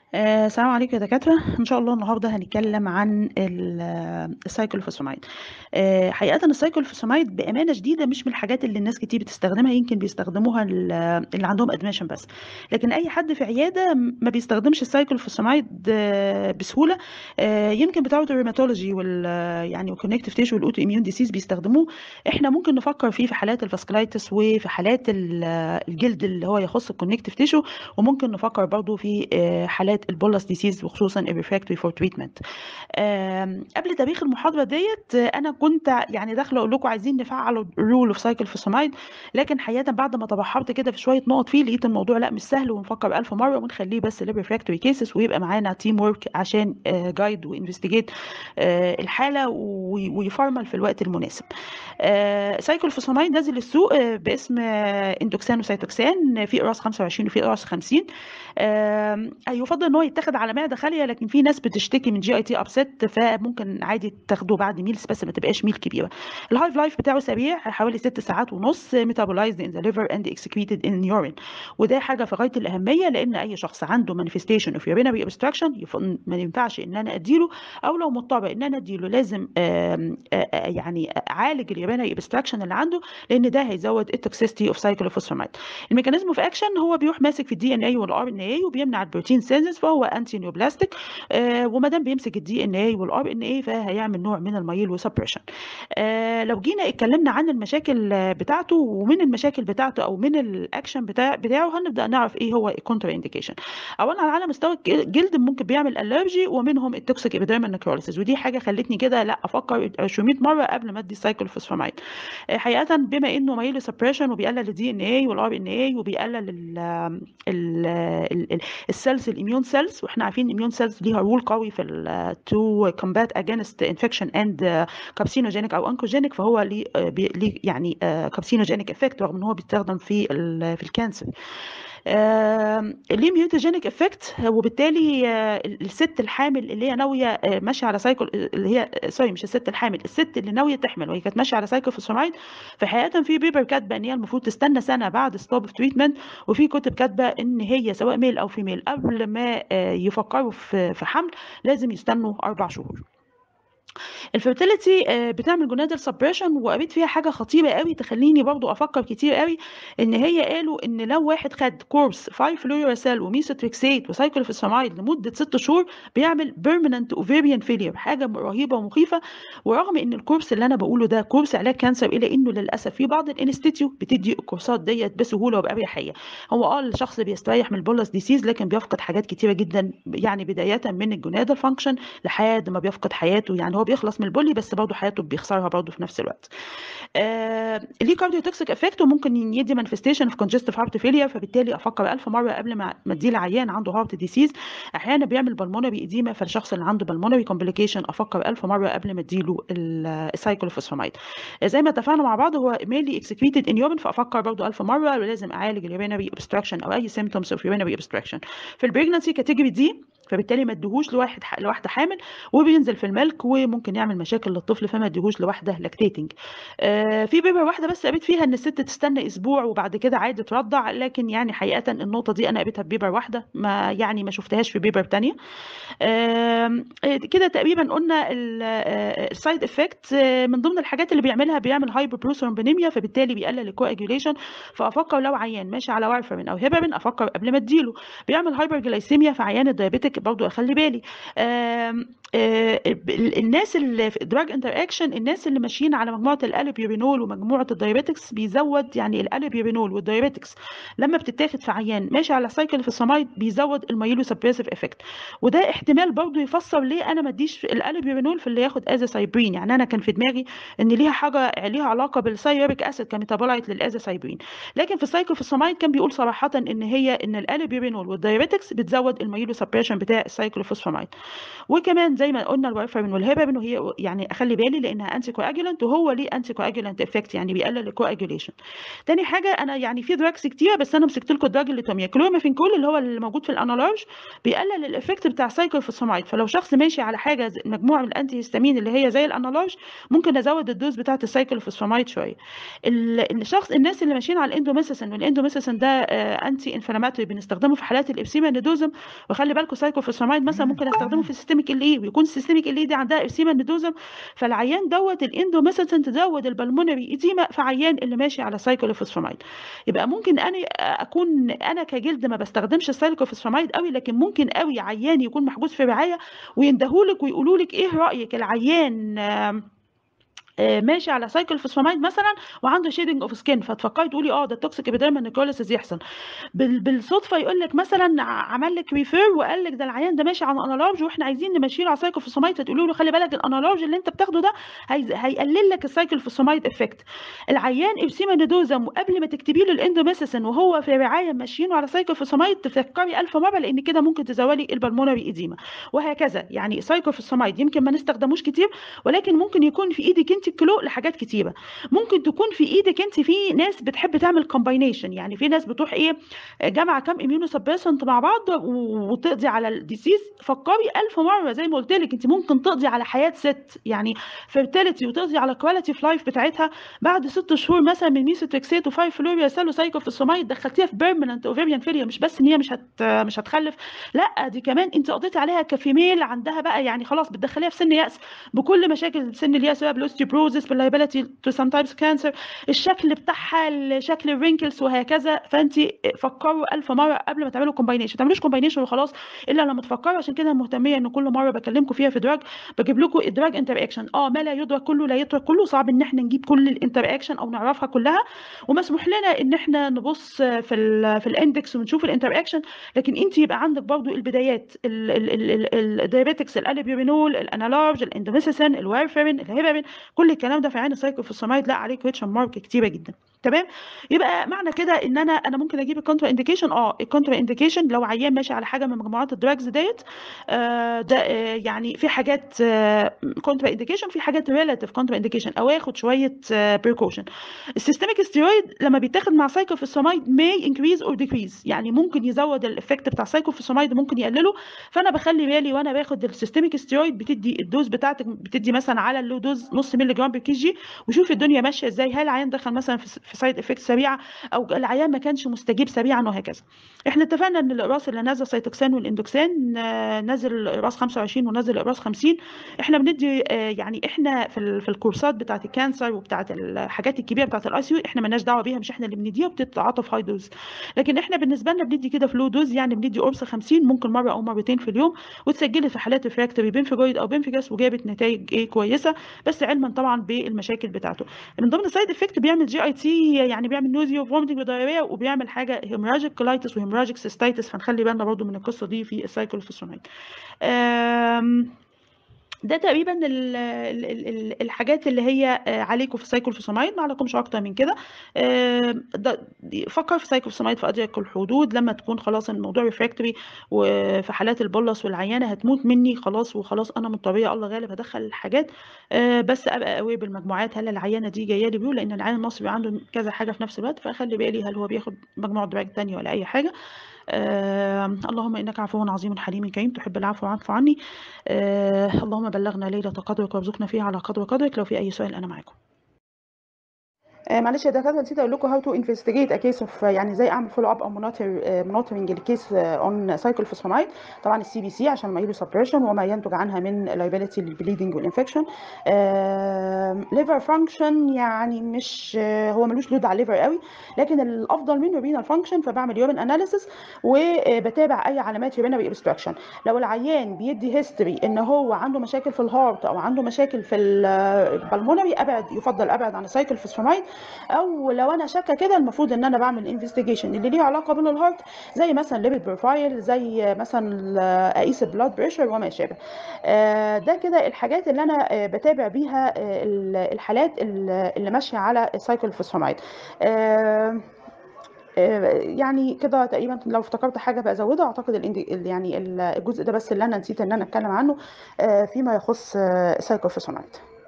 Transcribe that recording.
آه، السلام عليكم يا دكاترة إن شاء الله النهاردة هنتكلم عن ال- السايكلوفوسفاميد آه، حقيقة السايكلوفوسفاميد بأمانة شديدة مش من الحاجات اللي الناس كتير بتستخدمها يمكن بيستخدموها ال- اللي عندهم ادميشن بس لكن أي حد في عيادة ما بيستخدمش السايكلوفوسفاميد آه، بسهولة آه، يمكن بتاعة الروماتولوجي وال يعني والكونكتيف تيشو والاوتو اميون ديسيز بيستخدموه احنا ممكن نفكر فيه في حالات الفاسكولايتس وفي حالات ال- الجلد اللي هو يخص الكونكتيف تيشو وممكن نفكر برضو في آه، حالات البولس ديسيز وخصوصا الريفراكتوري فور تريتمنت قبل تاريخ المحاضره ديت آه، انا كنت يعني داخله اقول لكم عايزين نفعل الرول اوف سايكل فوساميد لكن حقيقه بعد ما تبحرت كده في شويه نقط فيه لقيت الموضوع لا مش سهل ونفكر ألف مره ونخليه بس للريفراكتوري كيسز ويبقى معانا تيم ورك عشان جايد وانفستيجيت الحاله وي- ويفرمل في الوقت المناسب سايكل فوساميد نازل السوق آه، باسم آه، اندوكسان وسيتوكسان في اقراص 25 وفي اقراص 50 آم، يفضل ان هو يتاخد على معده خاليه لكن في ناس بتشتكي من جي اي تي ابسيت فممكن عادي تاخده بعد ميلز بس ما تبقاش ميل كبيره الهايف لايف بتاعه سريع حوالي 6 ساعات ونص ميتابولايزد ان ذا ليفر اند اكسكريتد ان يورين وده حاجه في غايه الاهميه لان اي شخص عنده مانيفستيشن اوف يورينري اوبستراكشن ما ينفعش ان انا اديله او لو مضطر ان انا اديله لازم آم، آه، آه، يعني اعالج اليورينري اوبستراكشن اللي عنده لان ده هيزود التوكسيستي اوف سايكلوفوسفاميد الميكانيزم اوف اكشن هو بيروح ماسك في الدي ان اي والار ان اي وبيمنع البروتين سينثيز فهو انتي نيوبلاستيك آه وما دام بيمسك الدي ان اي والار ان اي فهيعمل نوع من المايل وسبريشن آه لو جينا اتكلمنا عن المشاكل آه، بتاعته ومن المشاكل بتاعته او من الاكشن بتاع بتاعه هنبدا نعرف ايه هو الكونتر انديكيشن اولا على مستوى الجلد ممكن بيعمل الرجي ومنهم التوكسيك ابيديرمال نكروليسيس ودي حاجه خلتني كده لا افكر 200 مره قبل ما ادي السايكلوفوسفاميد آه، حقيقه بما انه مايل سبريشن وبيقلل الدي ان اي والار ان اي وبيقلل ال ال ال السيلز الاميون سيلز واحنا عارفين الاميون سيلز ليها رول قوي في تو كومبات اجينست انفكشن اند كابسينوجينيك او انكوجينيك فهو ليه آه، بي- ليه يعني كابسينوجينيك افكت رغم ان هو بيستخدم في ال- في الكانسر آه، ليه ميوتاجينيك افكت وبالتالي آه، الست الحامل اللي هي ناويه آه، ماشيه على سايكل اللي هي سوري مش الست الحامل الست اللي ناويه تحمل وهي كانت ماشيه على سايكل فوسفاميد فحقيقه في بيبر كاتبه ان هي المفروض تستنى سنه بعد ستوب اوف تريتمنت وفي كتب كاتبه ان هي سواء ميل او فيميل قبل ما آه، يفكروا في في حمل لازم يستنوا اربع شهور الفيرتيليتي بتعمل جونادال سبريشن وقريت فيها حاجه خطيره قوي تخليني برضو افكر كتير قوي ان هي قالوا ان لو واحد خد كورس 5 فلوريسال وميثوتريكسيت وسايكلوفوسفاميد لمده 6 شهور بيعمل بيرمننت اوفيريان فيلير حاجه رهيبه ومخيفه ورغم ان الكورس اللي انا بقوله ده كورس علاج كانسر الا انه للاسف في بعض الانستيتيو بتدي الكورسات ديت بسهوله وباريحيه هو اه الشخص بيستريح من البولس ديسيز لكن بيفقد حاجات كتيره جدا يعني بدايه من الجونادال فانكشن لحد ما بيفقد حياته يعني هو بيخلص من البولي بس برضه حياته بيخسرها برضه في نفس الوقت آه ليه كارديو توكسيك افكت وممكن يدي مانيفستيشن في كونجستيف هارت فيلير فبالتالي افكر ألف مره قبل ما ما اديه لعيان عنده هارت ديسيز احيانا بيعمل بالمونري اديما فالشخص اللي عنده بالمونري كومبليكيشن افكر ألف مره قبل ما اديله السايكلوفوسفاميد زي ما اتفقنا مع بعض هو ميلي اكسكريتد ان يورين فافكر برضه ألف مره لازم اعالج اليورينري اوبستراكشن او اي سيمتومز اوف يورينري اوبستراكشن في البريجنسي كاتيجوري دي فبالتالي ما اديهوش لواحد لواحده حامل وبينزل في الملك وممكن يعمل مشاكل للطفل فما اديهوش لواحده لاكتيتنج آه في بيبر واحده بس قريت فيها ان الست تستنى اسبوع وبعد كده عادي ترضع لكن يعني حقيقه النقطه دي انا قريتها في بيبر واحده ما يعني ما شفتهاش في بيبر تانية آم، آه، كده تقريبا قلنا السايد افكت من ضمن الحاجات اللي بيعملها بيعمل هايبربروسوربينيميا فبالتالي بيقلل الكواجوليشن فافكر لو عيان ماشي على وارفرين او هيبرين افكر قبل ما اديله بيعمل هايبرجلايسيميا في عيان الدايابيتك برضو اخلي بالي آم، آه، الناس اللي في دراج انتر اكشن الناس اللي ماشيين على مجموعه الالوبيورينول ومجموعه الدايابيتكس بيزود يعني الالوبيورينول والدايابيتكس لما بتتاخد في عيان ماشي على سايكل في الصمايد بيزود المايلو سبريسيف افكت وده احتمال برضو يفسر ليه انا ما اديش الالوبيورينول في اللي ياخد ازاسايبرين يعني انا كان في دماغي ان ليها حاجه ليها علاقه بالسايوريك اسيد كميتابولايت للازاسايبرين لكن في السايكل في الصمايد كان بيقول صراحه ان هي ان الالوبيورينول والدايابيتكس بتزود المايلو سبريشن بتاع السايكلوفوسفاميد وكمان زي ما قلنا الوارفرين والهيبرين وهي يعني اخلي بالي لانها انتي كواجولانت وهو ليه انتي كواجولانت افكت يعني بيقلل الكواجوليشن تاني حاجه انا يعني في دراجز كتيره بس انا مسكت لكم الدراج اللي توميا كلوميفينكول اللي هو اللي موجود في الانالارج بيقلل الافكت بتاع سايكلوفوسفامايد فلو شخص ماشي على حاجه مجموعه من الانتي هيستامين اللي هي زي الانالارج ممكن ازود الدوز بتاعه السايكلوفوسفامايد شويه الشخص الناس اللي ماشيين على الاندوميسيسن والاندوميسيسن ده انتي انفلاماتوري بنستخدمه في حالات الابسيما ندوزم وخلي بالكم سايكلوفوسفامايد مثلا ممكن استخدمه في السيستميك ال اي ويكون السيستميك ال اي دي عندها ابسيما ندوزم فالعيان دوت الاندوميسيسن تزود البلمونري ايديما في عيان اللي ماشي على سايكلوفوسفامايد يبقى ممكن انا اكون انا كجلد ما بستخدمش السايكلوفوسفامايد قوي لكن ممكن قوي عيان يكون محجوز في رعايه ويندهولك ويقولوا لك ايه رايك العيان ماشي على سايكل فوسفاميد مثلا وعنده شيدنج اوف سكين فتفكري تقولي اه ده التوكسيك ابيديرمال نيكروليسيس يحصل بالصدفه يقول لك مثلا عمل لك ريفير وقال لك ده العيان ده ماشي على انالارج واحنا عايزين نمشيه على سايكل فوسفاميد فتقولي له خلي بالك الانالارج اللي انت بتاخده ده هيقلل لك السايكل فوسفاميد افكت العيان ابسيما ندوزم وقبل ما تكتبي له الاندوميسيسن وهو في رعايه ماشيينه على سايكل فوسفاميد تفكري ألف مره لان كده ممكن تزودي البلمونري ايديما وهكذا يعني سايكل فوسفاميد يمكن ما نستخدموش كتير ولكن ممكن يكون في ايدك انت كلو لحاجات كتيره ممكن تكون في ايدك انت في ناس بتحب تعمل كومباينيشن يعني في ناس بتروح ايه جامعه كام اميونو سبريسنت مع بعض وتقضي على الديسيز فكري ألف مره زي ما قلت لك انت ممكن تقضي على حياه ست يعني فيرتيليتي وتقضي على كواليتي اوف لايف بتاعتها بعد ست شهور مثلا من ميثوتريكسيت وفايف فلوريا سالو سايكوفوسفاميد دخلتيها في بيرمننت اوفيريان فيليا مش بس ان هي مش هت مش هتخلف لا دي كمان انت قضيتي عليها كفيميل عندها بقى يعني خلاص بتدخليها في سن يأس بكل مشاكل سن اليأس بقى بالاوستيوبروزس باللايبيلتي تو سام تايبس كانسر الشكل بتاعها شكل الرينكلز وهكذا فانت فكروا ألف مره قبل ما تعملوا كومباينيشن ما تعملوش كومباينيشن وخلاص الا لما تفكروا عشان كده مهتميه ان كل مره بكلمكم فيها في دراج بجيب لكم الدراج انتر اكشن اه ما لا يدرك كله لا يترك كله صعب ان احنا نجيب كل الانتر اكشن او نعرفها كلها ومسموح لنا ان احنا نبص في ال في الاندكس ونشوف الانتر اكشن لكن انت يبقى عندك برضو البدايات الدايابيتكس الاليبيورينول الانالارج الاندوميسيسن الوارفرين الهيبرين كل الكلام ده في عين السايكلوفوسفاميد لا عليه كويتشن مارك كتيره جدا تمام يبقى معنى كده ان انا انا ممكن اجيب الكونترا انديكيشن اه الكونترا انديكيشن لو عيان ماشي على حاجه من مجموعات الدراجز ديت آه ده آه يعني في حاجات كونترا انديكيشن في حاجات ريلاتيف كونترا انديكيشن او اخد شويه بريكوشن السيستميك ستيرويد لما بيتاخد مع سايكلوفوسفاميد ماي انكريز اور ديكريز يعني ممكن يزود الايفكت بتاع سايكلوفوسفاميد ممكن يقلله فانا بخلي بالي وانا باخد السيستميك ستيرويد بتدي الدوز بتاعتك بتدي مثلا على اللو دوز نص مللي جرام بر كي جي وشوفي الدنيا ماشيه ازاي هل العيان دخل مثلا في في سايد افكت سريعه او العيان ما كانش مستجيب سريعا وهكذا احنا اتفقنا ان الاقراص اللي نازل سيتوكسان والاندوكسان نازل الاقراص 25 ونازل الاقراص 50 احنا بندي يعني احنا في في الكورسات بتاعه الكانسر وبتاعه الحاجات الكبيره بتاعه الاي سي يو احنا مالناش دعوه بيها مش احنا اللي بنديها بتتعاطف هاي دوز لكن احنا بالنسبه لنا بندي كده فلو دوز يعني بندي قرص 50 ممكن مره او مرتين في اليوم واتسجلت في حالات ريفراكتوري بنفيجويد او بنفيجاس وجابت نتائج ايه كويسه بس علما طبعا بالمشاكل بتاعته من ضمن السايد افكت بيعمل جي اي تي يعني بيعمل نوزيا وفومتنج ودايريا وبيعمل حاجه هيموراجيك كولايتس وهيموراجيك سيستايتس فنخلي بالنا برضو من القصه دي في السايكلوفوسفاميد ده تقريبا ال ال ال الحاجات اللي هي عليكم في السايكلوفوساميد ما عليكمش اكتر من كده فكر في السايكلوفوساميد في ادرك الحدود لما تكون خلاص الموضوع ريفراكتوري وفي حالات البلس والعيانه هتموت مني خلاص وخلاص انا مضطريه الله غالب هدخل الحاجات بس ابقى قوي بالمجموعات هل العيانه دي جايه لي بيقول لان العيان المصري عنده كذا حاجه في نفس الوقت فاخلي بالي هل هو بياخد مجموعه دراج ثانيه ولا اي حاجه آه اللهم انك عفو عظيم حليم كريم تحب العفو واعف عني آه اللهم بلغنا ليله قدرك وارزقنا فيها على قدر قدرك لو في اي سؤال انا معاكم آه معلش يا دكاتره نسيت اقول لكم هاو تو انفستيجيت ا كيس اوف يعني ازاي اعمل فولو اب او مونيتور مونيتورنج الكيس اون سايكلوفوسفاميد طبعا السي بي سي عشان ما سبريشن وما ينتج عنها من لايبيليتي للبليدنج والانفكشن ليفر فانكشن يعني مش هو ملوش لود على الليفر قوي لكن الافضل منه رينال فانكشن فبعمل يورين اناليسيس وبتابع اي علامات يورينري اوبستراكشن لو العيان بيدي هيستوري ان هو عنده مشاكل في الهارت او عنده مشاكل في البلمونري ابعد يفضل ابعد عن السايكلوفوسفاميد او لو انا شاكه كده المفروض ان انا بعمل انفستيجيشن اللي ليه علاقه بالهارت زي مثلا ليبيد بروفايل زي مثلا اقيس البلاد بريشر وما شابه ده كده الحاجات اللي انا بتابع بيها الحالات اللي ماشيه على السايكلوفوسفاميد آه، يعني كده تقريبا لو افتكرت حاجه بقى ازودها اعتقد الإندي- ال- يعني ال- الجزء ده بس اللي انا نسيت ان انا اتكلم عنه آه، فيما يخص السايكلوفوسفامايد